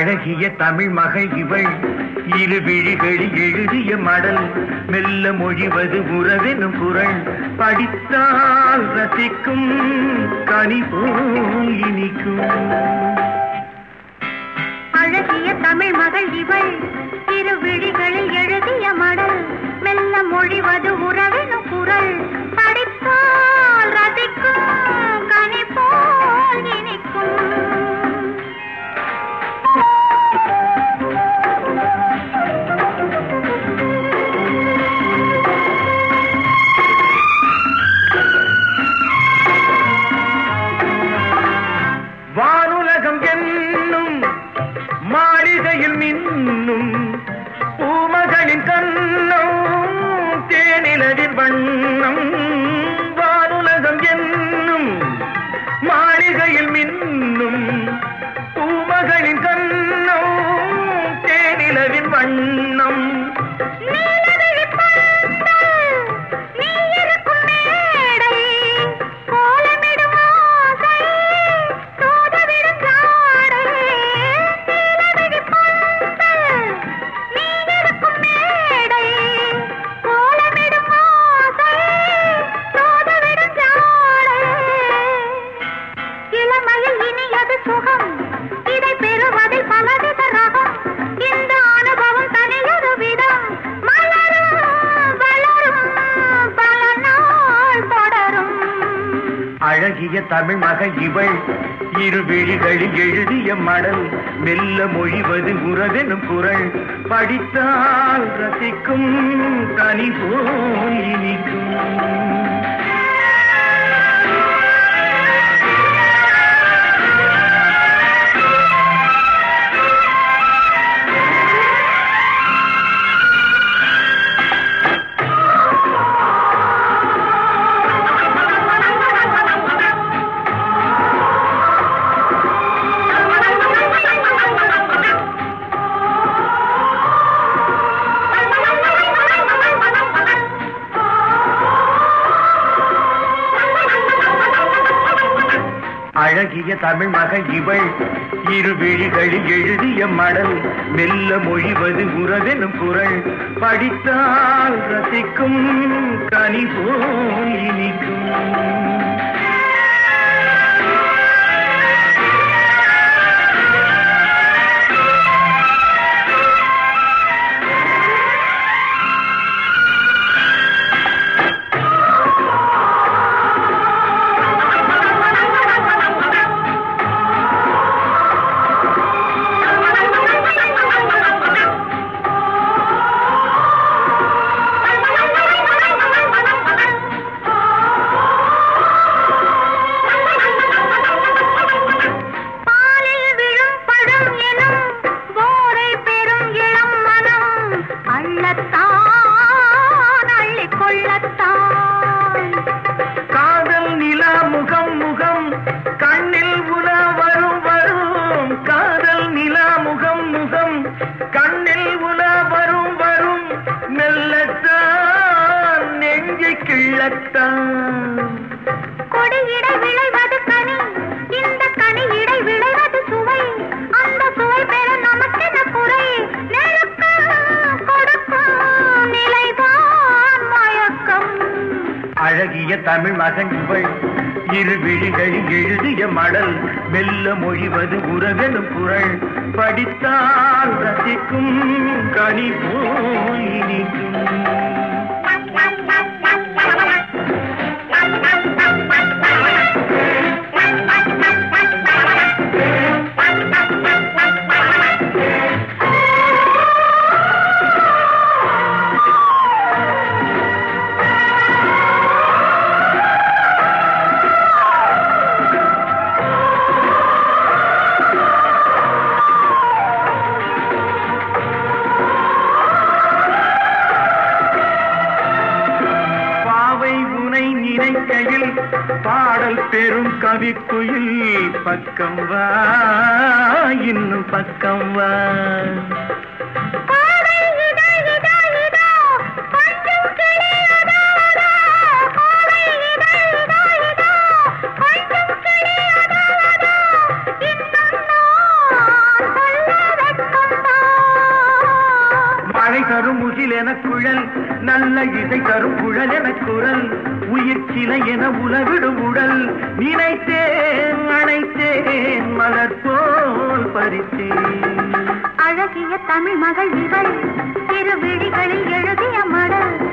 அழகிய தமிழ் மகள் இவள் இரு விழிகளில் எழுதிய மடல் மெல்ல மொழிவது உறவெனும் குரல் படித்தால் ரசிக்கும் கனி போல் இனிக்கும் அழகிய தமிழ் மகள் இவள் இரு விழிகளில் எழுதிய மடல் மெல்ல மொழிவது உறவெனும் குரல் படித்தால் ரசிக்கும் கனி போல் இனிக்கும் வானுலகம் என்னும் மாளிகையில் மின்னும் பூமகளின் கண்ணம் தேனிலதிர் வண்ணம் வானுலகம் என்னும் மாளிகையில் மின்னும் பூமகளின் கண்ணம் தேனிலவின் வண்ணம் நீலவிழிப் பந்தல், நீ இருக்கும் மேடை, கோலமிடும் ஆசை, தூதவிடும் ஜாடை. நீலவிழிப் பந்தல், நீ இருக்கும் மேடை, கோலமிடும் ஆசை, தூதவிடும் ஜாடை. இளமையில் இனியது சுகம் இதை பெறுவதில் பலவித ரகம் இந்த அனுபவம் தனியொரு விதம் மலரும் வளரும் பல நாள் தொடரும் அழகிய தமிழ் மகள் இவள் இரு விழிகளில் எழுதிய மடல் மெல்ல மொழிவது உறவெனும் குரல் படித்தால் ரசிக்கும் கனி போல் இனிக்கும் அழகிய தமிழ் மகள் இவள் இரு விழிகளில் எழுதிய மடல் மெல்ல மொழிவது உறவெனும் குரல் படித்தால் ரசிக்கும் கனி போல் இனிக்கும் பாலில் விழும் பழம் எனும் போரை பெறும் இளம் மனம் அள்ளத்தான் அள்ளிக் கொள்ளத்தான் காதல் நிலா முகம் முகம் கண்ணில் உலா வரும் வரும் காதல் நிலா முகம் முகம் கண்ணில் உலா வரும் வரும் மெல்லத்தான் நெஞ்சை கிள்ளத்தான் கொடியிடை விளைவது கனி இந்த கனி இடை விளைவது சுவை அந்த சுவை பெற நமக்கென குறை நெருக்கம் கொடுக்கும் நிலைதான் மயக்கம் அழகிய தமிழ் மகன் இவள் இரு விழிகளில் எழுதிய மடல் மெல்ல மொழிவது உறவெனும் குரல் படித்தால் ரசிக்கும் கனி போல் இனிக்கும் பாவை உனை நினைக்கையில் பாடல் பெரும் கவிக்குயில் பக்கம் வா இன்னும் பக்கம் வா கோடை இதோ இதோ இதோ கொஞ்சம் கிளி அதோ அதோ கோடை இதோ இதோ இதோ கொஞ்சம் கிளி அதோ அதோ இன்னும் நான் சொல்லாத நல்ல இசை தரும் குழல் என குரல் உயிர் சிலை என உலவிடும் உடல் நினைத்தேன் அணைத்தேன் மலர் போல் பறித்தேன் அழகிய தமிழ் மகள் இவள் திருவிழிகளில் எழுதிய மடல்